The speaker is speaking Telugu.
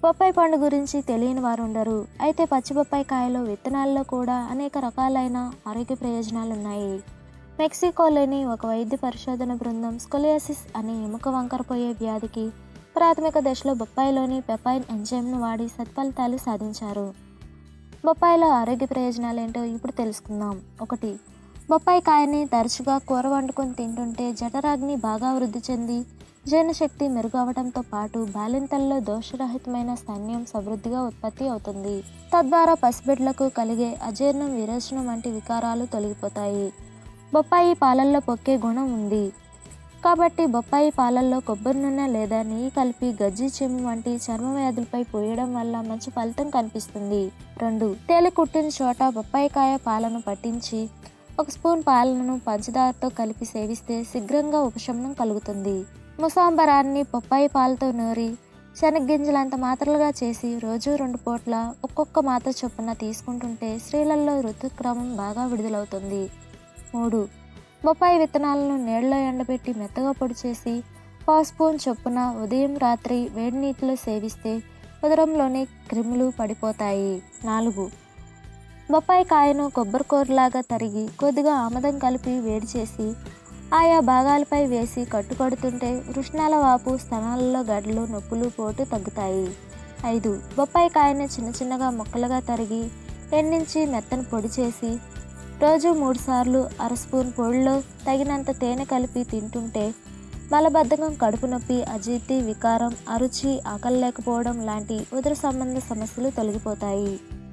బొప్పాయి పండు గురించి తెలియని వారు ఉండరు అయితే పచ్చి బొప్పాయి కాయలో విత్తనాల్లో కూడా అనేక రకాలైన ఆరోగ్య ప్రయోజనాలు ఉన్నాయి మెక్సికోలోని ఒక వైద్య పరిశోధన బృందం స్కొలియాసిస్ అనే ఎముక వంకరపోయే వ్యాధికి ప్రాథమిక దశలో బొప్పాయిలోని పెపైన్ ఎంజైమ్ను వాడి సత్ఫలితాలు సాధించారు బొప్పాయిలో ఆరోగ్య ప్రయోజనాలు ఏంటో ఇప్పుడు తెలుసుకుందాం ఒకటి బొప్పాయి కాయని తరచుగా కూర వండుకొని తింటుంటే జఠరాగ్ని బాగా వృద్ధి చెంది జీర్ణశక్తి మెరుగవడంతో పాటు బాలింతల్లో దోషరహితమైన స్తన్యం సమృద్ధిగా ఉత్పత్తి అవుతుంది తద్వారా పసిబిడ్లకు కలిగే అజీర్ణం విరేచనం వంటి వికారాలు తొలగిపోతాయి బొప్పాయి పాలల్లో పొక్కే గుణం ఉంది కాబట్టి బొప్పాయి పాలల్లో కొబ్బరి నూనె లేదా నెయ్యి కలిపి గజ్జి చెమ్ము వంటి చర్మ వ్యాధులపై పోయడం వల్ల మంచి ఫలితం కనిపిస్తుంది రెండు తేలి కుట్టిన చోట బొప్పాయికాయ పాలను పట్టించి ఒక స్పూన్ పాలను పంచదారతో కలిపి సేవిస్తే శీఘ్రంగా ఉపశమనం కలుగుతుంది ముసాంబరాన్ని బొప్పాయి పాలతో నూరి శనగ్గింజలంత మాత్రలుగా చేసి రోజు రెండు పూట్ల ఒక్కొక్క మాత్ర చొప్పున తీసుకుంటుంటే స్త్రీలలో ఋతుక్రమం బాగా విడుదలవుతుంది మూడు బొప్పాయి విత్తనాలను నీళ్ళలో ఎండబెట్టి మెత్తగా పొడి చేసి పావు స్పూన్ చొప్పున ఉదయం రాత్రి వేడి నీటిలో సేవిస్తే ఉదరంలోని క్రిములు పడిపోతాయి నాలుగు బొప్పాయి కాయను కొబ్బరి కూరలాగా తరిగి కొద్దిగా ఆమదం కలిపి వేడి చేసి ఆయా భాగాలపై వేసి కట్టుకడుతుంటే వృష్ణాల వాపు స్తనాలలో గడ్డలు నొప్పులు పోటు తగ్గుతాయి ఐదు బొప్పాయి కాయను చిన్న చిన్నగా ముక్కలుగా తరిగి ఎండించి మెత్తని పొడి చేసి రోజు మూడుసార్లు అర స్పూన్ పొడిలో తగినంత తేనె కలిపి తింటుంటే మలబద్ధకం కడుపు నొప్పి అజీర్తి వికారం అరుచి ఆకలి లేకపోవడం లాంటి ఉదర సంబంధ సమస్యలు తొలగిపోతాయి